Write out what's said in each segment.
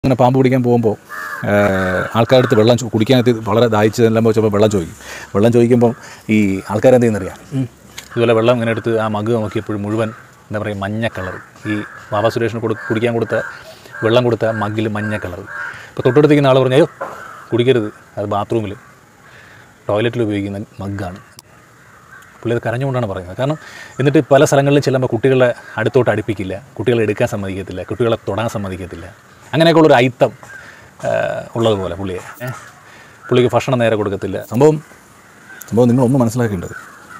അങ്ങനെ പാമ്പ് പിടിക്കാൻ പോകുമ്പോൾ ആൾക്കാരുടെ അടുത്ത് വെള്ളം ചോ- കുടിക്കാനെത്തി വളരെ ദാഹിച്ചതെല്ലാം വെച്ചപ്പോൾ വെള്ളം ചോദിക്കും വെള്ളം ചോദിക്കുമ്പോൾ ഈ ആൾക്കാരെന്ത് ചെയ്യുന്നറിയാം ഇതുപോലെ വെള്ളം ഇങ്ങനെ എടുത്ത് ആ മഗ് നോക്കിയപ്പോഴും മുഴുവൻ എന്താ പറയുക മഞ്ഞ കളർ ഈ ബാബാ സുരേഷിന് കൊടു കുടിക്കാൻ കൊടുത്ത വെള്ളം കൊടുത്ത മഗ്ഗിൽ മഞ്ഞ കളർ ഇപ്പോൾ തൊട്ടടുത്തേക്കുന്ന ആൾ പറഞ്ഞു അയ്യോ കുടിക്കരുത് അത് ബാത്റൂമിൽ ടോയ്ലറ്റിൽ ഉപയോഗിക്കുന്ന മഗ്ഗാണ് പുള്ളി അത് കരഞ്ഞുകൊണ്ടാണ് പറയുന്നത് കാരണം എന്നിട്ട് പല സ്ഥലങ്ങളിലും ചെല്ലുമ്പോൾ കുട്ടികളെ അടുത്തോട്ട് അടുപ്പിക്കില്ല കുട്ടികളെ എടുക്കാൻ സമ്മതിക്കത്തില്ല കുട്ടികളെ തൊടാൻ സമ്മതിക്കത്തില്ല അങ്ങനെയൊക്കെയുള്ളൊരു ഐത്തം ആ, ഉള്ളതുപോലെ പുള്ളിയെ ഏ? പുള്ളിക്ക് ഭക്ഷണം നേരെ കൊടുക്കത്തില്ല സംഭവം സംഭവം നിങ്ങളൊന്ന് മനസ്സിലാക്കേണ്ടത്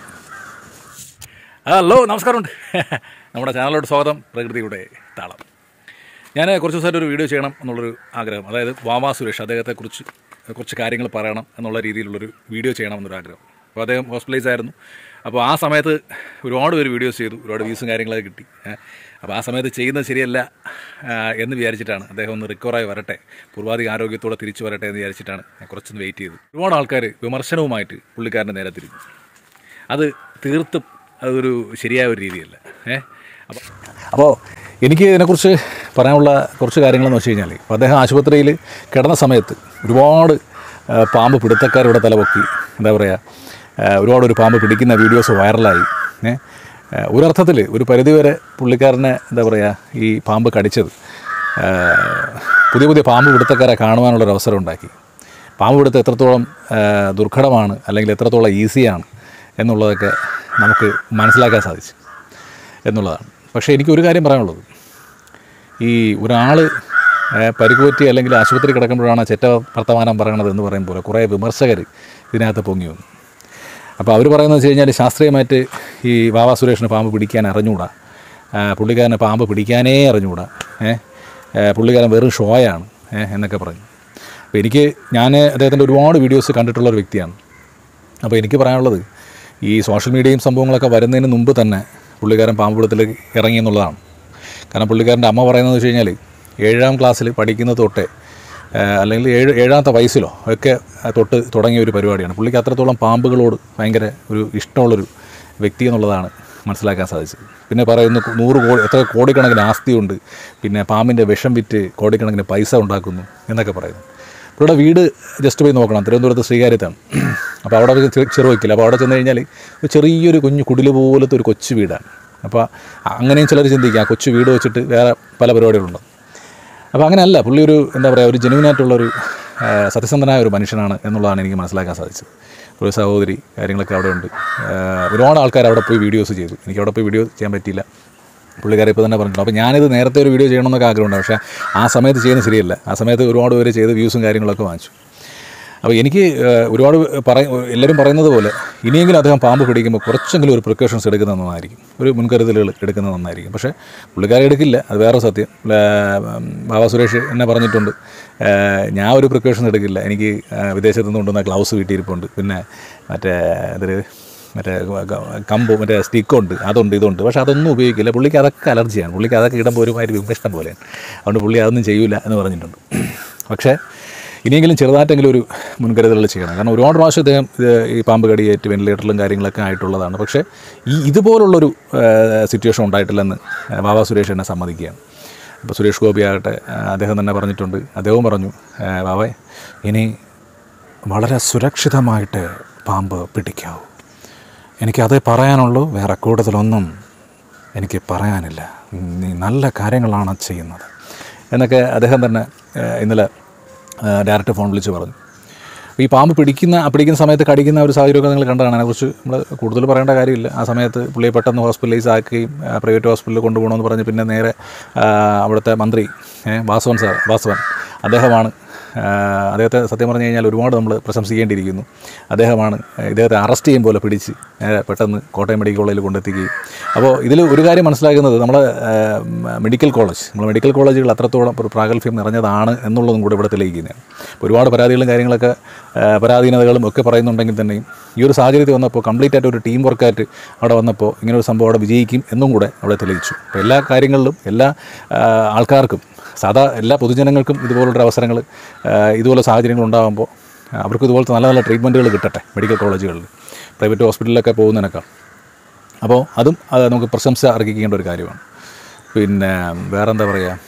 ഹലോ നമസ്കാരമുണ്ട് നമ്മുടെ ചാനലിലോട്ട് സ്വാഗതം പ്രകൃതിയുടെ താളം ഞാൻ കുറച്ച് ദിവസമായിട്ട് ഒരു വീഡിയോ ചെയ്യണം എന്നുള്ളൊരു ആഗ്രഹം അതായത് വാവാ സുരേഷ് അദ്ദേഹത്തെക്കുറിച്ച് കുറച്ച് കാര്യങ്ങൾ പറയണം എന്നുള്ള രീതിയിലുള്ളൊരു വീഡിയോ ചെയ്യണം എന്നൊരു ആഗ്രഹം അപ്പോൾ അദ്ദേഹം ഹോസ്പിറ്റലൈസ് ആയിരുന്നു അപ്പോൾ ആ സമയത്ത് ഒരുപാട് പേര് വീഡിയോസ് ചെയ്തു ഒരുപാട് വ്യൂസും കാര്യങ്ങളൊക്കെ കിട്ടി ഏ. അപ്പോൾ ആ സമയത്ത് ചെയ്യുന്നത് ശരിയല്ല ആ, എന്ന് വിചാരിച്ചിട്ടാണ് അദ്ദേഹം ഒന്ന് റിക്കവറായി വരട്ടെ പൂർവാധിക ആരോഗ്യത്തോടെ തിരിച്ചു വരട്ടെ എന്ന് വിചാരിച്ചിട്ടാണ് ഞാൻ കുറച്ചൊന്ന് വെയിറ്റ് ചെയ്തു ഒരുപാട് ആൾക്കാർ വിമർശനവുമായിട്ട് പുള്ളിക്കാരൻ്റെ നേരെ തിരിഞ്ഞു അത് തീർത്തും അതൊരു ശരിയായ ഒരു രീതിയല്ല ഏ അപ്പോൾ അപ്പോൾ എനിക്ക് ഇതിനെക്കുറിച്ച് പറയാനുള്ള കുറച്ച് കാര്യങ്ങളെന്ന് വെച്ച് കഴിഞ്ഞാൽ ഇപ്പോൾ അദ്ദേഹം ആശുപത്രിയിൽ കിടന്ന സമയത്ത് ഒരുപാട് ആ, പാമ്പ് പിടുത്തക്കാരുടെ തലപൊക്കി എന്താ പറയുക ആ, ഒരുപാട് ഒരു പാമ്പ് പിടിക്കുന്ന വീഡിയോസ് വൈറലായി ഏ ആ, ഒരർത്ഥത്തിൽ ഒരു പരിധിവരെ പുള്ളിക്കാരനെ എന്താ പറയുക ഈ പാമ്പ് കടിച്ചത് ആ, പുതിയ പുതിയ പാമ്പ് പിടുത്തക്കാരെ കാണുവാനുള്ളൊരു അവസരം ഉണ്ടാക്കി പാമ്പ് പിടുത്തം എത്രത്തോളം ആ, ദുർഘടമാണ് അല്ലെങ്കിൽ എത്രത്തോളം ഈസിയാണ് എന്നുള്ളതൊക്കെ നമുക്ക് മനസ്സിലാക്കാൻ സാധിച്ചു എന്നുള്ളതാണ് പക്ഷേ എനിക്ക് ഒരു കാര്യം പറയാനുള്ളത് ഈ ഒരാൾ പരിക്കുപറ്റി അല്ലെങ്കിൽ ആശുപത്രി കിടക്കുമ്പോഴാണ് ചെറ്റ വർത്തമാനം പറയണത് എന്ന് പറയും പോലെ കുറേ വിമർശകർ ഇതിനകത്ത് പൊങ്ങി വന്നു അപ്പോൾ അവർ പറയുന്നത് വെച്ച് കഴിഞ്ഞാൽ ശാസ്ത്രീയമായിട്ട് ഈ വാവാ സുരേഷിന് പാമ്പ് പിടിക്കാൻ അറിഞ്ഞുകൂടാ ആ, പുള്ളിക്കാരന് പാമ്പ് പിടിക്കാനേ അറിഞ്ഞുകൂടാ ഏ ഏ, പുള്ളിക്കാരൻ വെറും ഷോയാണ് ഏ എന്നൊക്കെ പറഞ്ഞു അപ്പോൾ എനിക്ക് ഞാൻ അദ്ദേഹത്തിൻ്റെ ഒരുപാട് വീഡിയോസ് കണ്ടിട്ടുള്ള ഒരു വ്യക്തിയാണ് അപ്പോൾ എനിക്ക് പറയാനുള്ളത് ഈ സോഷ്യൽ മീഡിയയും സംഭവങ്ങളൊക്കെ വരുന്നതിന് മുമ്പ് തന്നെ പുള്ളിക്കാരൻ പാമ്പ് പിടുത്തത്തിൽ ഇറങ്ങി എന്നുള്ളതാണ് കാരണം പുള്ളിക്കാരൻ്റെ അമ്മ പറയുന്നത് വെച്ച് കഴിഞ്ഞാൽ ഏഴാം ക്ലാസ്സിൽ പഠിക്കുന്നത് തൊട്ടേ ആ, അല്ലെങ്കിൽ ഏഴ് ഏഴാമത്തെ വയസ്സിലോ ഒക്കെ തൊട്ട് തുടങ്ങിയ ഒരു പരിപാടിയാണ് പുള്ളിക്ക് അത്രത്തോളം പാമ്പുകളോട് ഭയങ്കര ഒരു ഇഷ്ടമുള്ളൊരു വ്യക്തി എന്നുള്ളതാണ് മനസ്സിലാക്കാൻ സാധിച്ചത് പിന്നെ പറയുന്നു നൂറ് കോടി എത്ര കോടിക്കണക്കിന് ആസ്തിയുണ്ട് പിന്നെ പാമ്പിൻ്റെ വിഷം വിറ്റ് കോടിക്കണക്കിന് പൈസ ഉണ്ടാക്കുന്നു എന്നൊക്കെ പറയുന്നു പുള്ളിയുടെ വീട് ജസ്റ്റ് പോയി നോക്കണം തിരുവനന്തപുരത്ത് ശ്രീകാര്യത്താണ് അപ്പോൾ അവിടെ ഒരു ചെ- ചെറുവയ്ക്കില്ല അപ്പോൾ അവിടെ ചെന്ന് കഴിഞ്ഞാൽ ഒരു ചെറിയൊരു കുഞ്ഞു കുടില് പോലത്തെ ഒരു കൊച്ചു വീടാണ് അപ്പോൾ അങ്ങനെയും ചിലർ ചിന്തിക്കുക ആ കൊച്ചു വീട് വെച്ചിട്ട് വേറെ പല പരിപാടികളുണ്ട് അപ്പോൾ അങ്ങനെയല്ല പുള്ളി ഒരു എന്താ പറയുക ഒരു ജെനുവിനായിട്ടുള്ളൊരു ആ, സത്യസന്ധനായ ഒരു മനുഷ്യനാണ് എന്നുള്ളതാണ് എനിക്ക് മനസ്സിലാക്കാൻ സാധിച്ചത് ഒരു സഹോദരി കാര്യങ്ങളൊക്കെ അവിടെ ഉണ്ട് ആ, ഒരുപാട് ആൾക്കാർ അവിടെ പോയി വീഡിയോസ് ചെയ്തു എനിക്ക് അവിടെ പോയി വീഡിയോ ചെയ്യാൻ പറ്റിയില്ല പുള്ളിക്കാരെ ഇപ്പോൾ തന്നെ പറഞ്ഞിട്ടുണ്ട് അപ്പോൾ ഞാനിത് നേരത്തെ ഒരു വീഡിയോ ചെയ്യണമെന്നൊക്കെ ആഗ്രഹമുണ്ട് പക്ഷേ ആ സമയത്ത് ചെയ്യുന്നത് ശരിയല്ല ആ സമയത്ത് ഒരുപാട് പേര് ചെയ്ത് വ്യൂസും കാര്യങ്ങളൊക്കെ വാങ്ങിച്ചു അപ്പോൾ എനിക്ക് ഏഹ്, ഒരുപാട് പറയ എല്ലാവരും പറയുന്നത് പോലെ ഇനിയെങ്കിലും അദ്ദേഹം പാമ്പ് പിടിക്കുമ്പോൾ കുറച്ചെങ്കിലും ഒരു പ്രിക്കോഷൻസ് എടുക്കുന്നത് നന്നായിരിക്കും ഒരു മുൻകരുതലുകൾ എടുക്കുന്നത് നന്നായിരിക്കും പക്ഷേ പുള്ളിക്കാരെ എടുക്കില്ല അത് വേറെ സത്യം ഏഹ്, ബാബാ സുരേഷ് എന്നെ പറഞ്ഞിട്ടുണ്ട് ഏഹ്, ഞാൻ ഒരു പ്രിക്കോഷൻസ് എടുക്കില്ല എനിക്ക് ഏഹ്, വിദേശത്ത് നിന്ന് കൊണ്ടുവന്ന ഗ്ലൗസ് വീട്ടിയിരിപ്പുണ്ട് പിന്നെ മറ്റേ ഇതിൽ മറ്റേ ക- കമ്പ് മറ്റേ സ്റ്റിക്കുണ്ട് അതുണ്ട് ഇതുണ്ട് പക്ഷേ അതൊന്നും ഉപയോഗിക്കില്ല പുള്ളിക്ക് അതൊക്കെ അലർജിയാണ് പുള്ളിക്ക് അതൊക്കെ ഇടുമ്പോൾ ഒരുമാതിരി വിമിഷ്ടം പോലെയാണ് അതുകൊണ്ട് പുള്ളി അതൊന്നും ചെയ്യൂല എന്ന് പറഞ്ഞിട്ടുണ്ട് പക്ഷേ ഇനിയെങ്കിലും ചെറുതായിട്ടെങ്കിലും ഒരു മുൻകരുതലുകൾ ചെയ്യണം കാരണം ഒരുപാട് പ്രാവശ്യം ഇദ്ദേഹം ഇത് ഈ പാമ്പ് കടിയേറ്റ് വെന്റിലേറ്ററിലും കാര്യങ്ങളൊക്കെ ആയിട്ടുള്ളതാണ് പക്ഷേ ഈ ഇതുപോലുള്ളൊരു സിറ്റുവേഷൻ ഉണ്ടായിട്ടില്ലെന്ന് ബാബാ സുരേഷ് എന്നെ സമ്മതിക്കുകയാണ് അപ്പോൾ സുരേഷ് ഗോപി ആകട്ടെ ആ, അദ്ദേഹം തന്നെ പറഞ്ഞിട്ടുണ്ട് അദ്ദേഹവും പറഞ്ഞു "ആ, ബാബേ ഇനി വളരെ സുരക്ഷിതമായിട്ട് പാമ്പ് പിടിക്കാവൂ എനിക്കതേ പറയാനുള്ളൂ വേറെ കൂടുതലൊന്നും എനിക്ക് പറയാനില്ല നീ നല്ല കാര്യങ്ങളാണ് ചെയ്യുന്നത് എന്നൊക്കെ അദ്ദേഹം തന്നെ ഏഹ്, ഇന്നലെ ഡയറക്റ്റ് ഫോൺ വിളിച്ച് പറഞ്ഞു ഈ പാമ്പ് പിടിക്കുന്ന പിടിക്കുന്ന സമയത്ത് കടിക്കുന്ന ഒരു സാഹചര്യമൊക്കെ നിങ്ങൾ കണ്ടതാണ് അതിനെക്കുറിച്ച് നമ്മൾ കൂടുതൽ പറയേണ്ട കാര്യമില്ല ആ സമയത്ത് പുള്ളിയെ പെട്ടെന്ന് ഹോസ്പിറ്റലൈസ് ആക്കുകയും ആ, പ്രൈവറ്റ് ഹോസ്പിറ്റലിൽ കൊണ്ടുപോകണമെന്ന് പറഞ്ഞ് പിന്നെ നേരെ ആ, അവിടുത്തെ മന്ത്രി ഏ, വാസവൻ സാർ വാസവൻ അദ്ദേഹമാണ് ആ, അദ്ദേഹത്തെ സത്യം പറഞ്ഞു കഴിഞ്ഞാൽ ഒരുപാട് നമ്മൾ പ്രശംസിക്കേണ്ടിയിരിക്കുന്നു അദ്ദേഹമാണ് ഇദ്ദേഹത്തെ അറസ്റ്റ് ചെയ്യും പോലെ പിടിച്ച് നേരെ പെട്ടെന്ന് കോട്ടയം മെഡിക്കൽ കോളേജിൽ കൊണ്ടെത്തിക്കുകയും അപ്പോൾ ഇതിൽ ഒരു കാര്യം മനസ്സിലാക്കുന്നത് നമ്മൾ മെഡിക്കൽ കോളേജ് നമ്മൾ മെഡിക്കൽ കോളേജുകൾ അത്രത്തോളം ഒരു പ്രാഗൽഭ്യം നിറഞ്ഞതാണ് എന്നുള്ളതും കൂടെ ഇവിടെ തെളിയിക്കുന്നതാണ് ഇപ്പോൾ ഒരുപാട് പരാതികളും കാര്യങ്ങളൊക്കെ ആ, പരാധീനതകളും ഒക്കെ പറയുന്നുണ്ടെങ്കിൽ തന്നെയും ഈ ഒരു സാഹചര്യത്തിൽ വന്നപ്പോൾ കംപ്ലീറ്റ് ആയിട്ട് ഒരു ടീം വർക്കായിട്ട് അവിടെ വന്നപ്പോൾ ഇങ്ങനെ ഒരു സംഭവം അവിടെ വിജയിക്കും എന്നും കൂടെ അവിടെ തെളിയിച്ചു അപ്പോൾ എല്ലാ കാര്യങ്ങളിലും എല്ലാ ആ, ആൾക്കാർക്കും സാധാ എല്ലാ പൊതുജനങ്ങൾക്കും ഇതുപോലുള്ള അവസരങ്ങൾ ഇതുപോലെ സാഹചര്യങ്ങൾ ഉണ്ടാകുമ്പോൾ അവർക്ക് ഇതുപോലത്തെ നല്ല നല്ല ട്രീറ്റ്മെൻറ്റുകൾ കിട്ടട്ടെ മെഡിക്കൽ കോളേജുകളിൽ പ്രൈവറ്റ് ഹോസ്പിറ്റലിലൊക്കെ പോകുന്നതിനേക്കാൾ അപ്പോൾ അതും അത് നമുക്ക് പ്രശംസ അർഹിക്കേണ്ട ഒരു കാര്യമാണ് പിന്നെ വേറെ എന്താ പറയുക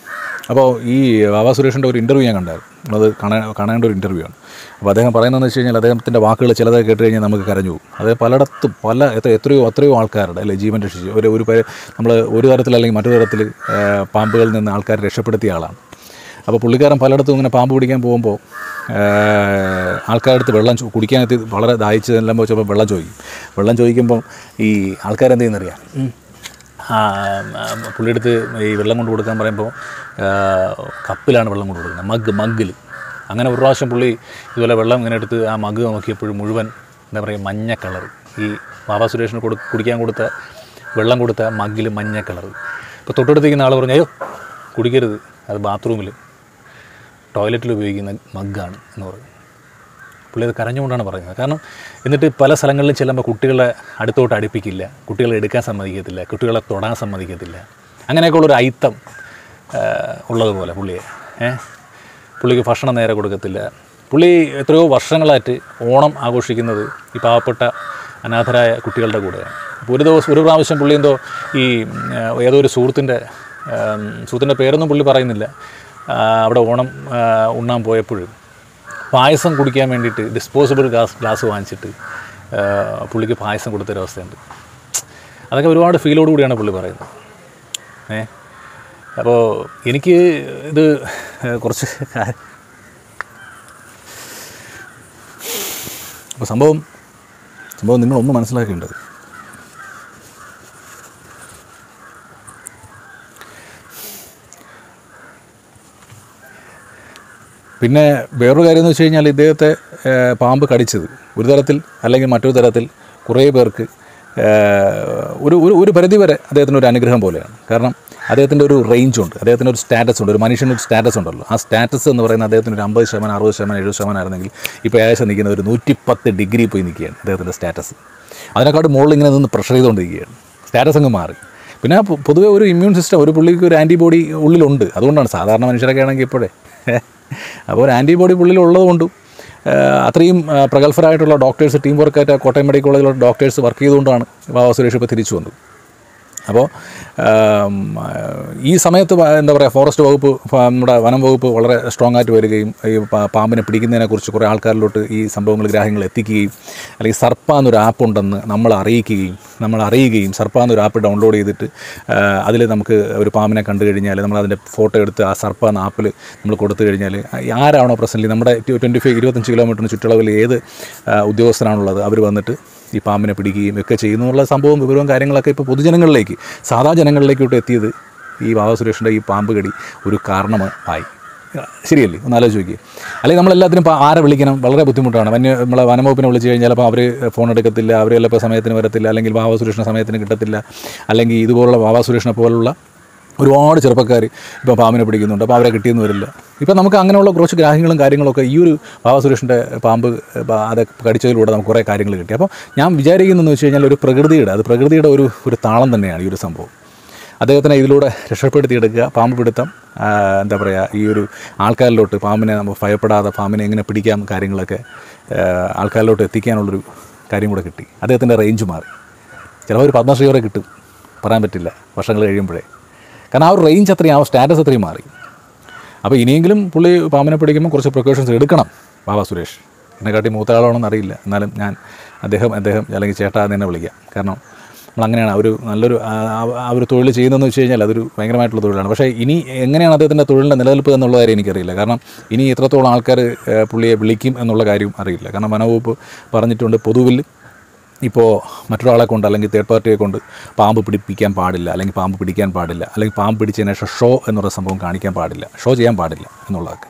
അപ്പോൾ ഈ ബാബാ സുരേഷിൻ്റെ ഒരു ഇൻ്റർവ്യൂ ഞാൻ കണ്ടായിരുന്നു അത് കാണാൻ കാണേണ്ട ഒരു ഇൻ്റർവ്യൂ ആണ് അപ്പോൾ അദ്ദേഹം പറയുന്നതെന്ന് വെച്ച് കഴിഞ്ഞാൽ അദ്ദേഹത്തിൻ്റെ വാക്കുകൾ ചിലതൊക്കെ കേട്ട് കഴിഞ്ഞാൽ നമുക്ക് കരഞ്ഞു പോകും അത് പലയിടത്തും പല എത്ര- എത്രയോ എത്രയോ ആൾക്കാരുടെ അല്ലെ ജീവൻ രക്ഷിച്ച് ഒരു ഒരു പേര് നമ്മൾ ഒരു തരത്തിൽ അല്ലെങ്കിൽ മറ്റൊരു തരത്തിൽ ആ, പാമ്പുകളിൽ നിന്ന് ആൾക്കാരെ രക്ഷപ്പെടുത്തിയ ആളാണ് അപ്പോൾ പുള്ളിക്കാരൻ പലയിടത്തും ഇങ്ങനെ പാമ്പ് പിടിക്കാൻ പോകുമ്പോൾ ആൾക്കാരുടെ അടുത്ത് വെള്ളം ചോ- കുടിക്കാനെത്തി വളരെ ദാഹിച്ച് ചെല്ലുമ്പോൾ ചിലപ്പോൾ വെള്ളം ചോദിക്കും വെള്ളം ചോദിക്കുമ്പോൾ ഈ ആൾക്കാരെന്ത് ചെയ്യുന്നറിയാം ഉം. ആ, ആ, പുള്ളിയെടുത്ത് ഈ വെള്ളം കൊണ്ട് കൊടുക്കാൻ പറയുമ്പോൾ ആ, കപ്പിലാണ് വെള്ളം കൊണ്ട് കൊടുക്കുന്നത് മഗ് മഗ്ഗിൽ അങ്ങനെ ഒരു പ്രാവശ്യം പുള്ളി ഇതുപോലെ വെള്ളം ഇങ്ങനെ എടുത്ത് ആ മഗ് നോക്കിയപ്പോഴും മുഴുവൻ എന്താ പറയുക മഞ്ഞ കളർ ഈ ബാബാ സുരേഷിന് കൊടു കുടിക്കാൻ കൊടുത്ത വെള്ളം കൊടുത്ത മഗ്ഗിൽ മഞ്ഞ കളർ ഇപ്പോൾ തൊട്ടടുത്തേക്കുന്ന ആൾ പറഞ്ഞു അയ്യോ കുടിക്കരുത് അത് ബാത്റൂമിൽ ടോയ്ലറ്റിൽ ഉപയോഗിക്കുന്ന മഗ്ഗാണ് എന്ന് പറയും പുള്ളി അത് കരഞ്ഞുകൊണ്ടാണ് പറയുന്നത് കാരണം എന്നിട്ട് പല സ്ഥലങ്ങളിലും ചെല്ലുമ്പോൾ കുട്ടികളെ അടുത്തോട്ട് അടുപ്പിക്കില്ല കുട്ടികളെ എടുക്കാൻ സമ്മതിക്കത്തില്ല കുട്ടികളെ തൊടാൻ സമ്മതിക്കത്തില്ല അങ്ങനെയൊക്കെയുള്ളൊരു അയിത്തം ആ, ഉള്ളതുപോലെ പുള്ളിയെ ഏ പുള്ളിക്ക് ഭക്ഷണം നേരെ കൊടുക്കത്തില്ല പുള്ളി എത്രയോ വർഷങ്ങളായിട്ട് ഓണം ആഘോഷിക്കുന്നത് ഈ പാവപ്പെട്ട അനാഥരായ കുട്ടികളുടെ കൂടെയാണ് അപ്പോൾ ഒരു ദിവസം ഒരു പ്രാവശ്യം പുള്ളി എന്തോ ഈ ഉം, ഏതോ ഒരു സുഹൃത്തിൻ്റെ ഉം, സുഹൃത്തിൻ്റെ പേരൊന്നും പുള്ളി പറയുന്നില്ല ആ, അവിടെ ഓണം ആ, ഉണ്ണാൻ പോയപ്പോഴും പായസം കുടിക്കാൻ വേണ്ടിയിട്ട് ഡിസ്പോസിബിൾ ഗ്ലാസ് ഗ്ലാസ് വാങ്ങിച്ചിട്ട് ആ, പുള്ളിക്ക് പായസം കൊടുത്തൊരവസ്ഥയുണ്ട് അതൊക്കെ ഒരുപാട് ഫീലോട് കൂടിയാണ് പുള്ളി പറയുന്നത് ഏ അപ്പോൾ എനിക്ക് ഇത് കുറച്ച് കാ- അപ്പോൾ സംഭവം സംഭവം നിങ്ങളൊന്ന് മനസ്സിലാക്കേണ്ടത് പിന്നെ വേറൊരു കാര്യം എന്ന് വെച്ച് കഴിഞ്ഞാൽ ഇദ്ദേഹത്തെ ഏഹ്, പാമ്പ് കടിച്ചത് ഒരു തരത്തിൽ അല്ലെങ്കിൽ മറ്റൊരു തരത്തിൽ കുറേ പേർക്ക് ഏഹ്, ഒരു ഒരു ഒരു പരിധി വരെ അദ്ദേഹത്തിന് ഒരു അനുഗ്രഹം പോലെയാണ് കാരണം അദ്ദേഹത്തിൻ്റെ ഒരു റേഞ്ച് ഉണ്ട് അദ്ദേഹത്തിൻ്റെ ഒരു സ്റ്റാറ്റസ് ഉണ്ട് ഒരു മനുഷ്യന് ഒരു സ്റ്റാറ്റസ് ഉണ്ടല്ലോ ആ സ്റ്റാറ്റസ് എന്ന് പറയുന്നത് അദ്ദേഹത്തിന് ഒരു അമ്പത് ശതമാനം അറുപത് ശതമാനം എഴുപത് ശതമാനം ആയിരുന്നെങ്കിൽ ഇപ്പോൾ ഏകദേശം നിൽക്കുന്ന ഒരു നൂറ്റിപ്പത്ത് ഡിഗ്രി പോയി നിൽക്കുകയാണ് അദ്ദേഹത്തിൻ്റെ സ്റ്റാറ്റസ് അതിനെക്കാട്ട് മുകളിൽ ഇങ്ങനെ നിന്ന് പ്രഷർ ചെയ്തുകൊണ്ടിരിക്കുകയാണ് സ്റ്റാറ്റസ് അങ്ങ് മാറി പിന്നെ പൊ- പൊതുവെ ഒരു ഇമ്മ്യൂൺ സിസ്റ്റം ഒരു പുള്ളിക്ക് ഒരു ആൻറ്റിബോഡി ഉള്ളിലുണ്ട് അതുകൊണ്ടാണ് സാധാരണ മനുഷ്യരൊക്കെ ആണെങ്കിൽ ഇപ്പോഴേ അപ്പോൾ ഒരു ആൻറ്റിബോഡി ഉള്ളിലുള്ളത് കൊണ്ടും ആ, അത്രയും ആ, പ്രഗത്ഭരായിട്ടുള്ള ഡോക്ടേഴ്സ് ടീം വർക്കായിട്ട് കോട്ടയം മെഡിക്കൽ കോളേജിലുള്ള ഡോക്ടേഴ്സ് വർക്ക് ചെയ്തുകൊണ്ടാണ് ബാബാ സുരേഷ് ഇപ്പോൾ തിരിച്ചു വന്നത് അപ്പോൾ ആം, ആ, ഈ സമയത്ത് വ- എന്താ പറയുക ഫോറസ്റ്റ് വകുപ്പ് ഫ- നമ്മുടെ വനം വകുപ്പ് വളരെ സ്ട്രോങ് ആയിട്ട് വരികയും ഈ പ- പാമ്പിനെ പിടിക്കുന്നതിനെക്കുറിച്ച് കുറേ ആൾക്കാരിലോട്ട് ഈ സംഭവങ്ങൾ ഗ്രാഹ്യങ്ങൾ എത്തിക്കുകയും അല്ലെങ്കിൽ സർപ്പ എന്നൊരു ആപ്പ് ഉണ്ടെന്ന് നമ്മൾ അറിയിക്കുകയും നമ്മൾ അറിയുകയും സർപ്പ എന്നൊരു ആപ്പ് ഡൗൺലോഡ് ചെയ്തിട്ട് അതിൽ നമുക്ക് ഒരു പാമ്പിനെ കണ്ടു കഴിഞ്ഞാൽ നമ്മൾ അതിൻ്റെ ഫോട്ടോ എടുത്ത് ആ സർപ്പ എന്ന ആപ്പിൽ നമ്മൾ കൊടുത്തു കഴിഞ്ഞാൽ ആരാണോ പ്രസൻ്റ് നമ്മുടെ ട്വൻറ്റി ഫൈവ് ഇരുപത്തഞ്ച് കിലോമീറ്ററിന് ചുറ്റളവിൽ ഏത് ആ, ഉദ്യോഗസ്ഥനാണുള്ളത് അവർ വന്നിട്ട് ഈ പാമ്പിനെ പിടിക്കുകയും ഒക്കെ ചെയ്യുന്നു എന്നുള്ള സംഭവവും വിവരവും കാര്യങ്ങളൊക്കെ ഇപ്പോൾ പൊതുജനങ്ങളിലേക്ക് സാധാ ജനങ്ങളിലേക്കോട്ട് എത്തിയത് ഈ ബാബാ സുരേഷിൻ്റെ ഈ പാമ്പ് കടി ഒരു കാരണമായി ശരിയല്ലേ ഒന്ന് ആലോചിച്ച് നോക്കിയേ അല്ലെങ്കിൽ നമ്മളെല്ലാത്തിനും ഇപ്പോൾ ആരെ വിളിക്കണം വളരെ ബുദ്ധിമുട്ടാണ് വന്യ നമ്മളെ വനംവകുപ്പിനെ വിളിച്ച് കഴിഞ്ഞാൽ അപ്പോൾ അവർ ഫോൺ എടുക്കത്തില്ല അവർ ചിലപ്പോൾ സമയത്തിന് വരത്തില്ല അല്ലെങ്കിൽ ബാബാ സുരേഷിനെ സമയത്തിന് കിട്ടത്തില്ല അല്ലെങ്കിൽ ഇതുപോലുള്ള ബാബാ സുരേഷിനെ പോലുള്ള ഒരുപാട് ചെറുപ്പക്കാർ ഇപ്പോൾ പാമ്പിനെ പിടിക്കുന്നുണ്ട് അപ്പോൾ അവരെ കിട്ടിയെന്ന് വരില്ല ഇപ്പം നമുക്ക് അങ്ങനെയുള്ള കുറച്ച് ഗ്രാഹ്യങ്ങളും കാര്യങ്ങളൊക്കെ ഈ ഒരു ബാബാ സുരേഷിൻ്റെ പാമ്പ് പ- അത് കടിച്ചതിലൂടെ നമുക്ക് കുറേ കാര്യങ്ങൾ കിട്ടി അപ്പോൾ ഞാൻ വിചാരിക്കുന്നതെന്ന് വെച്ച് കഴിഞ്ഞാൽ ഒരു പ്രകൃതിയുടെ അത് പ്രകൃതിയുടെ ഒരു ഒരു താളം തന്നെയാണ് ഈ ഒരു സംഭവം അദ്ദേഹത്തിനെ ഇതിലൂടെ രക്ഷപ്പെടുത്തിയെടുക്കുക പാമ്പ് പിടുത്തം ആ, എന്താ പറയുക ഈ ഒരു ആൾക്കാരിലോട്ട് പാമ്പിനെ നമ്മൾ ഭയപ്പെടാതെ പാമ്പിനെ എങ്ങനെ പിടിക്കാം കാര്യങ്ങളൊക്കെ ആ, ആൾക്കാരിലോട്ട് എത്തിക്കാനുള്ളൊരു കാര്യം കൂടെ കിട്ടി അദ്ദേഹത്തിൻ്റെ റേഞ്ച് മാറി ചിലപ്പോൾ ഒരു പത്മശ്രീ വരെ കിട്ടും പറയാൻ പറ്റില്ല വർഷങ്ങൾ കഴിയുമ്പോഴേ കാരണം ആ ഒരു റേഞ്ച് അത്രയും ആ സ്റ്റാറ്റസ് അത്രയും മാറി അപ്പോൾ ഇനിയെങ്കിലും പുള്ളി പാമ്പിനെ പിടിക്കുമ്പോൾ കുറച്ച് പ്രിക്കോഷൻസ് എടുക്കണം ബാബാ സുരേഷ് എന്നെക്കാട്ടി മൂത്ത ആളാണെന്ന് അറിയില്ല എന്നാലും ഞാൻ അദ്ദേഹം അദ്ദേഹം അല്ലെങ്കിൽ ചേട്ടാ എന്ന് തന്നെ വിളിക്കാം കാരണം നമ്മൾ അങ്ങനെയാണ് ആ ഒരു നല്ലൊരു ആ- ആ- ആ ഒരു തൊഴിൽ ചെയ്യുന്നതെന്ന് വെച്ച് കഴിഞ്ഞാൽ അതൊരു ഭയങ്കരമായിട്ടുള്ള തൊഴിലാണ് പക്ഷേ ഇനി എങ്ങനെയാണ് അദ്ദേഹത്തിൻ്റെ തൊഴിലിൻ്റെ നിലനിൽപ്പ് എന്നുള്ള കാര്യം എനിക്കറിയില്ല കാരണം ഇനി എത്രത്തോളം ആൾക്കാർ ഏഹ്, പുള്ളിയെ വിളിക്കും എന്നുള്ള കാര്യവും അറിയില്ല കാരണം വനവകുപ്പ് പറഞ്ഞിട്ടുണ്ട് പൊതുവിൽ ഇപ്പോൾ മറ്റൊരാളെ കൊണ്ട് അല്ലെങ്കിൽ തേർഡ് പാർട്ടിയെ കൊണ്ട് പാമ്പ് പിടിപ്പിക്കാൻ പാടില്ല അല്ലെങ്കിൽ പാമ്പ് പിടിക്കാൻ പാടില്ല അല്ലെങ്കിൽ പാമ്പ് പിടിച്ചതിന് ശേഷം ഷോ എന്നുള്ള സംഭവം കാണിക്കാൻ പാടില്ല ഷോ ചെയ്യാൻ പാടില്ല എന്നുള്ളതൊക്കെ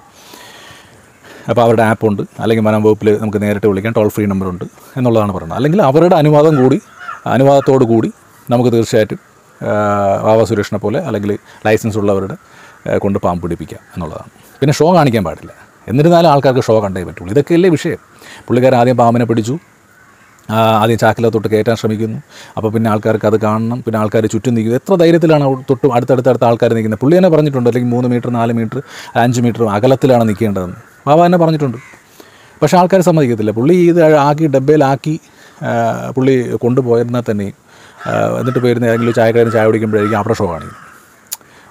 അപ്പോൾ അവരുടെ ആപ്പുണ്ട് അല്ലെങ്കിൽ വനം വകുപ്പിൽ നമുക്ക് നേരിട്ട് വിളിക്കാം ടോൾ ഫ്രീ നമ്പറുണ്ട് എന്നുള്ളതാണ് പറയുന്നത് അല്ലെങ്കിൽ അവരുടെ അനുവാദം കൂടി അനുവാദത്തോടു കൂടി നമുക്ക് തീർച്ചയായിട്ടും ആ, വാവ സുരേഷിനെ പോലെ അല്ലെങ്കിൽ ലൈസൻസ് ഉള്ളവരുടെ ആ, കൊണ്ട് പാമ്പ് പിടിപ്പിക്കാം എന്നുള്ളതാണ് പിന്നെ ഷോ കാണിക്കാൻ പാടില്ല എന്നിരുന്നാലും ആൾക്കാർക്ക് ഷോ കണ്ടേ പറ്റുള്ളൂ ഇതൊക്കെയല്ലേ വിഷയം പുള്ളിക്കാരൻ ആദ്യം പാമ്പിനെ പിടിച്ചു ആ, ആദ്യം ചാക്കിലത്തോട്ട് കയറ്റാൻ ശ്രമിക്കുന്നു അപ്പോൾ പിന്നെ ആൾക്കാർക്ക് അത് കാണണം പിന്നെ ആൾക്കാർ ചുറ്റും നിൽക്കുന്നു എത്ര ധൈര്യത്തിലാണ് അവിടെ തൊട്ട് അടുത്തടുത്ത് അടുത്ത ആൾക്കാർ നിൽക്കുന്നത് പുള്ളി തന്നെ പറഞ്ഞിട്ടുണ്ട് അല്ലെങ്കിൽ മൂന്ന് മീറ്റർ നാല് മീറ്റർ അഞ്ച് മീറ്റർ അകലത്തിലാണ് നിൽക്കേണ്ടതെന്ന് ബാബ തന്നെ പറഞ്ഞിട്ടുണ്ട് പക്ഷേ ആൾക്കാർ സമ്മതിക്കത്തില്ല പുള്ളി ഇത് ആക്കി ഡബ്ബയിലാക്കി ആ, പുള്ളി കൊണ്ടുപോയിരുന്നാൽ തന്നെ ആ, എന്നിട്ട് പോയിരുന്ന ഏതെങ്കിലും ചായക്കാരൻ ചായ കുടിക്കുമ്പോഴായിരിക്കും അവിടെ ഷോ കാണിക്കും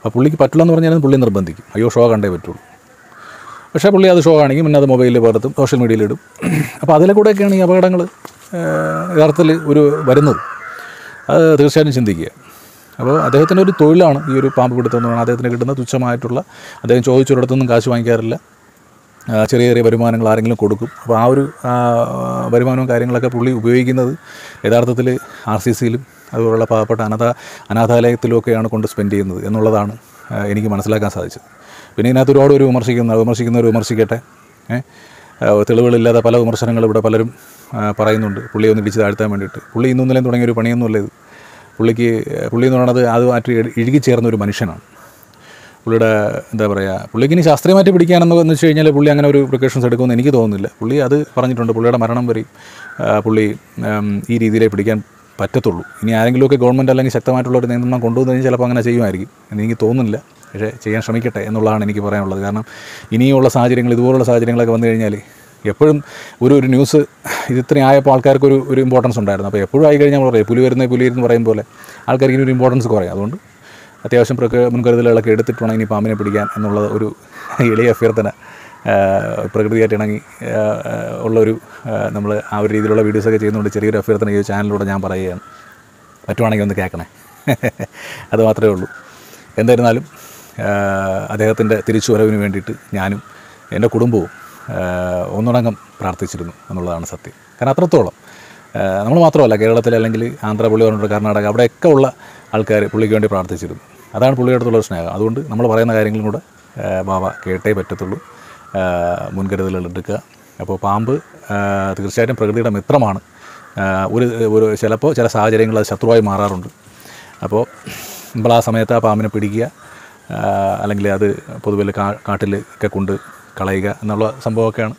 അപ്പോൾ പുള്ളിക്ക് പറ്റില്ല എന്ന് പറഞ്ഞാൽ പുള്ളി നിർബന്ധിക്കും അയ്യോ ഷോ കണ്ടേ പറ്റുള്ളൂ പക്ഷേ പുള്ളി അത് ഷോ കാണിക്കും പിന്നെ അത് മൊബൈലിൽ പകർത്തും സോഷ്യൽ മീഡിയയിലിടും അപ്പോൾ അതിലെ കൂടെയൊക്കെയാണ് ഈ അപകടങ്ങൾ യഥാർത്ഥത്തിൽ ഒരു വരുന്നത് അത് തീർച്ചയായിട്ടും ചിന്തിക്കുക അപ്പോൾ അദ്ദേഹത്തിൻ്റെ ഒരു തൊഴിലാണ് ഈ ഒരു പാമ്പ് പിടുത്തം എന്ന് പറയുന്നത് അദ്ദേഹത്തിന് കിട്ടുന്ന തുച്ഛമായിട്ടുള്ള അദ്ദേഹം ചോദിച്ചൊരിടത്തൊന്നും കാശ് വാങ്ങിക്കാറില്ല ആ, ചെറിയ ചെറിയ വരുമാനങ്ങൾ ആരെങ്കിലും കൊടുക്കും അപ്പോൾ ആ ഒരു ആ, വരുമാനവും കാര്യങ്ങളൊക്കെ പുള്ളി ഉപയോഗിക്കുന്നത് യഥാർത്ഥത്തിൽ ആർ സി സിയിലും അതുപോലുള്ള പാവപ്പെട്ട അനാഥ അനാഥാലയത്തിലുമൊക്കെയാണ് കൊണ്ട് സ്പെൻഡ് ചെയ്യുന്നത് എന്നുള്ളതാണ് ആ, എനിക്ക് മനസ്സിലാക്കാൻ സാധിച്ചത് പിന്നെ ഇതിനകത്ത് ഒരുപാട് ഒരു വിമർശിക്കുന്ന വിമർശിക്കുന്നവർ വിമർശിക്കട്ടെ ഏ? ആ, തെളിവുകളില്ലാതെ പല വിമർശനങ്ങൾ ഇവിടെ പലരും ആ, പറയുന്നുണ്ട് പുള്ളിയെ ഒന്ന് ഇടിച്ച് താഴ്ത്താൻ വേണ്ടിയിട്ട് പുള്ളി ഇന്നും ഇന്നലെയും തുടങ്ങിയ ഒരു പണിയൊന്നുമല്ല ഇത് പുള്ളിക്ക് പുള്ളി എന്ന് പറയുന്നത് അതുമായിട്ട് ഇഴുകിച്ചേർന്ന ഒരു മനുഷ്യനാണ് പുള്ളിയുടെ എന്താ പറയുക പുള്ളിക്ക് ഇനി ശാസ്ത്രീയമായിട്ട് പിടിക്കാനെന്ന് എന്ന് വെച്ച് കഴിഞ്ഞാൽ പുള്ളി അങ്ങനെ ഒരു പ്രിക്കോഷൻസ് എടുക്കുമെന്ന് എനിക്ക് തോന്നുന്നില്ല പുള്ളി അത് പറഞ്ഞിട്ടുണ്ട് പുള്ളിയുടെ മരണം വരെയും ആ, പുള്ളി ഉം, ഈ രീതിയിലേ പിടിക്കാൻ പറ്റത്തുള്ളൂ ഇനി ആരെങ്കിലുമൊക്കെ ഗവൺമെൻറ് അല്ലെങ്കിൽ ശക്തമായിട്ടുള്ള ഒരു നിയന്ത്രണം കൊണ്ടുവന്നു കഴിഞ്ഞാൽ ചിലപ്പോൾ അങ്ങനെ ചെയ്യുമായിരിക്കും എന്ന് എനിക്ക് തോന്നുന്നില്ല പക്ഷേ ചെയ്യാൻ ശ്രമിക്കട്ടെ എന്നുള്ളതാണ് എനിക്ക് പറയാനുള്ളത് കാരണം ഇനിയുള്ള സാഹചര്യങ്ങൾ ഇതുപോലുള്ള സാഹചര്യങ്ങളൊക്കെ വന്നു കഴിഞ്ഞാൽ എപ്പോഴും ഒരു ഒരു ന്യൂസ് ഇത് ഇത്രയും ആയപ്പോൾ ആൾക്കാർക്ക് ഒരു ഒരു ഇമ്പോർട്ടൻസ് ഉണ്ടായിരുന്നു അപ്പോൾ എപ്പോഴും ആയി കഴിഞ്ഞാൽ പറയും പുലി വരുന്ന പുലി എന്ന് പറയും പോലെ ആൾക്കാർക്ക് ഇനി ഒരു ഇമ്പോർട്ടൻസ് കുറയും അതുകൊണ്ട് അത്യാവശ്യം പ്രക മുൻകരുതലുകളൊക്കെ എടുത്തിട്ട് വേണം ഇനി പാമ്പിനെ പിടിക്കാൻ എന്നുള്ളത് ഒരു എളിയ അഭ്യർത്ഥന ആ, പ്രകൃതിയായിട്ട് ഇണങ്ങി ആ, ആ, ഉള്ളൊരു നമ്മൾ ആ ഒരു രീതിയിലുള്ള വീഡിയോസൊക്കെ ചെയ്യുന്നതുകൊണ്ട് ചെറിയൊരു അഭ്യർത്ഥന ഈ ചാനലിലൂടെ ഞാൻ പറയുകയാണ് പറ്റുവാണെങ്കിൽ ഒന്ന് കേൾക്കണേ അത് മാത്രമേ ഉള്ളൂ എന്തായിരുന്നാലും അദ്ദേഹത്തിൻ്റെ തിരിച്ചുവരവിന് വേണ്ടിയിട്ട് ഞാനും എൻ്റെ കുടുംബവും ആ, ഒന്നുണങ്ങം പ്രാർത്ഥിച്ചിരുന്നു എന്നുള്ളതാണ് സത്യം കാരണം അത്രത്തോളം നമ്മൾ മാത്രമല്ല കേരളത്തിൽ അല്ലെങ്കിൽ ആന്ധ്ര പുള്ളി പറഞ്ഞിട്ട് കർണാടക അവിടെയൊക്കെ ഉള്ള ആൾക്കാർ പുള്ളിക്ക് വേണ്ടി പ്രാർത്ഥിച്ചിരുന്നു അതാണ് പുള്ളിയുടെ അടുത്തുള്ള ഒരു സ്നേഹം അതുകൊണ്ട് നമ്മൾ പറയുന്ന കാര്യങ്ങളും കൂടെ ആ, ബാബ കേട്ടേ പറ്റത്തുള്ളൂ ആ, മുൻകരുതലുകൾ എടുക്കുക അപ്പോൾ പാമ്പ് ആ, തീർച്ചയായിട്ടും പ്രകൃതിയുടെ മിത്രമാണ് ആ, ഒരു ഒരു ചിലപ്പോൾ ചില സാഹചര്യങ്ങളിൽ അത് ശത്രുവായി മാറാറുണ്ട് അപ്പോൾ നമ്മൾ ആ സമയത്ത് ആ പാമ്പിനെ പിടിക്കുക ആ, അല്ലെങ്കിൽ അത് പൊതുവെ കാ കാട്ടിൽ ഒക്കെ കൊണ്ട് കളയുക എന്നുള്ള സംഭവമൊക്കെയാണ്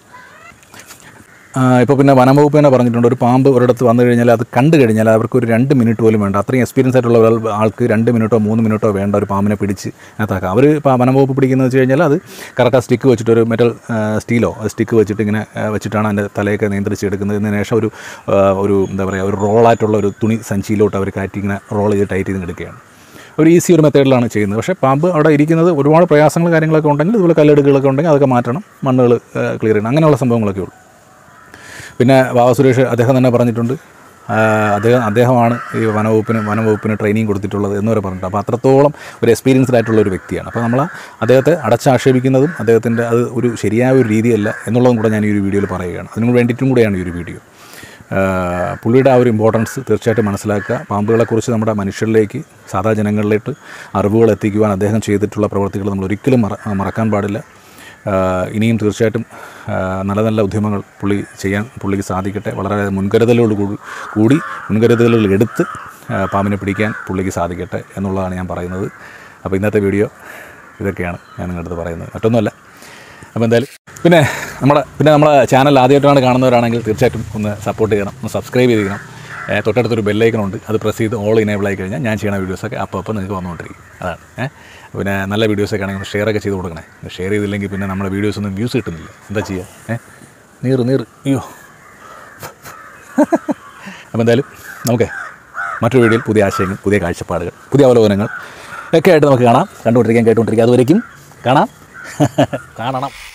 ഇപ്പോൾ പിന്നെ വനംവകുപ്പ് തന്നെ പറഞ്ഞിട്ടുണ്ട് ഒരു പാമ്പ് ഒരിടത്ത് വന്നു കഴിഞ്ഞാൽ അത് കണ്ടു കഴിഞ്ഞാൽ അവർക്ക് ഒരു രണ്ട് മിനിറ്റ് പോലും വേണ്ട അത്രയും എക്സ്പീരിയൻസ് ആയിട്ടുള്ള ഒരാൾ ആൾക്ക് രണ്ട് മിനിറ്റോ മൂന്ന് മിനിറ്റോ വേണ്ട ഒരു പാമ്പിനെ പിടിച്ച് അതിനകത്താക്കാം അവർ ഇപ്പോൾ വനംവകുപ്പ് പിടിക്കുന്നത് വെച്ച് കഴിഞ്ഞാൽ അത് കറക്റ്റ് ആ സ്റ്റിക്ക് വെച്ചിട്ട് ഒരു മെറ്റൽ സ്റ്റീലോ സ്റ്റിക്ക് വെച്ചിട്ട് ഇങ്ങനെ ആ, വെച്ചിട്ടാണ് അതിൻ്റെ തലയൊക്കെ നിയന്ത്രിച്ചെടുക്കുന്നത് ഇതിന് ശേഷം ഒരു ആ, ഒരു എന്താ പറയുക ഒരു റോളായിട്ടുള്ള ഒരു തുണി സഞ്ചിയിലോട്ട് അവർ കയറ്റി ഇങ്ങനെ റോൾ ചെയ്ത് ടൈറ്റ് ചെയ്ത് എടുക്കുകയാണ് ഒരു ഈസി ഒരു മെത്തേഡിലാണ് ചെയ്യുന്നത് പക്ഷേ പാമ്പ് അവിടെ ഇരിക്കുന്നത് ഒരുപാട് പ്രയാസങ്ങൾ കാര്യങ്ങളൊക്കെ ഉണ്ടെങ്കിൽ ഇതുപോലെ കല്ലെടുക്കുകളൊക്കെ ഉണ്ടെങ്കിൽ അതൊക്കെ മാറ്റണം മണ്ണുകൾ ക്ലിയർ ചെയ്യണം അങ്ങനെയുള്ള സംഭവങ്ങളൊക്കെ ഉള്ളൂ പിന്നെ ബാബ സുരേഷ് അദ്ദേഹം തന്നെ പറഞ്ഞിട്ടുണ്ട് ആ, അദ്ദേഹം അദ്ദേഹമാണ് ഈ വനവകുപ്പിന് വനവകുപ്പിന് ട്രെയിനിങ് കൊടുത്തിട്ടുള്ളത് എന്ന് വരെ പറഞ്ഞിട്ടുണ്ട് അപ്പോൾ അത്രത്തോളം ഒരു എക്സ്പീരിയൻസ്ഡ് ആയിട്ടുള്ള ഒരു വ്യക്തിയാണ് അപ്പോൾ നമ്മൾ അദ്ദേഹത്തെ അടച്ചാക്ഷേപിക്കുന്നതും അദ്ദേഹത്തിൻ്റെ അത് ഒരു ശരിയായ ഒരു രീതിയല്ല എന്നുള്ളതും കൂടെ ഞാൻ ഈ ഒരു വീഡിയോയിൽ പറയുകയാണ് അതിനു വേണ്ടിയിട്ടും കൂടെയാണ് ഈ ഒരു വീഡിയോ ആ, പുള്ളിയുടെ ആ ഒരു ഇമ്പോർട്ടൻസ് തീർച്ചയായിട്ടും മനസ്സിലാക്കുക പാമ്പുകളെക്കുറിച്ച് നമ്മുടെ മനുഷ്യരിലേക്ക് സാധാ ജനങ്ങളിലേക്ക് അറിവുകൾ എത്തിക്കുവാൻ അദ്ദേഹം ചെയ്തിട്ടുള്ള പ്രവർത്തികൾ നമ്മൾ ഒരിക്കലും മറ മറക്കാൻ പാടില്ല ആ, ഇനിയും തീർച്ചയായിട്ടും ആ, നല്ല നല്ല ഉദ്യമങ്ങൾ പുള്ളി ചെയ്യാൻ പുള്ളിക്ക് സാധിക്കട്ടെ വളരെ മുൻകരുതലോട് കൂടി കൂടി മുൻകരുതലുകൾ എടുത്ത് ആ, പാമ്പിനെ പിടിക്കാൻ പുള്ളിക്ക് സാധിക്കട്ടെ എന്നുള്ളതാണ് ഞാൻ പറയുന്നത് അപ്പോൾ ഇന്നത്തെ വീഡിയോ ഇതൊക്കെയാണ് ഞാൻ നിങ്ങളുടെ അടുത്ത് പറയുന്നത് മറ്റൊന്നുമല്ല അപ്പോൾ എന്തായാലും പിന്നെ നമ്മുടെ പിന്നെ നമ്മുടെ ചാനൽ ആദ്യമായിട്ടാണ് കാണുന്നവരാണെങ്കിൽ തീർച്ചയായിട്ടും ഒന്ന് സപ്പോർട്ട് ചെയ്യണം ഒന്ന് സബ്സ്ക്രൈബ് ചെയ്തിരിക്കണം ഏ, തൊട്ടടുത്തൊരു ബെല്ലൈക്കണുണ്ട് അത് പ്രസ് ചെയ്ത് ഓൾ ഇനേബിൾ ആയി കഴിഞ്ഞാൽ ഞാൻ ചെയ്യുന്ന വീഡിയോസൊക്കെ അപ്പോൾ അപ്പോൾ നിങ്ങൾക്ക് വന്നുകൊണ്ടിരിക്കും അതാണ് ഏ പിന്നെ നല്ല വീഡിയോസൊക്കെ ആണെങ്കിൽ ഷെയർ ഒക്കെ ചെയ്ത് കൊടുക്കണേ ഷെയർ ചെയ്തില്ലെങ്കിൽ പിന്നെ നമ്മുടെ വീഡിയോസ് ഒന്നും വ്യൂസ് കിട്ടുന്നില്ല എന്താ ചെയ്യുക ഏ നീറ് നീറ് അയ്യോ അപ്പോൾ എന്തായാലും നമുക്ക് മറ്റൊരു വീഡിയോയിൽ പുതിയ ആശയങ്ങൾ പുതിയ കാഴ്ചപ്പാടുകൾ പുതിയ അവലോകനങ്ങൾ ഒക്കെ ആയിട്ട് നമുക്ക് കാണാം കണ്ടുകൊണ്ടിരിക്കാൻ കേട്ടുകൊണ്ടിരിക്കുക അതുവരേക്കും കാണാം കാണണം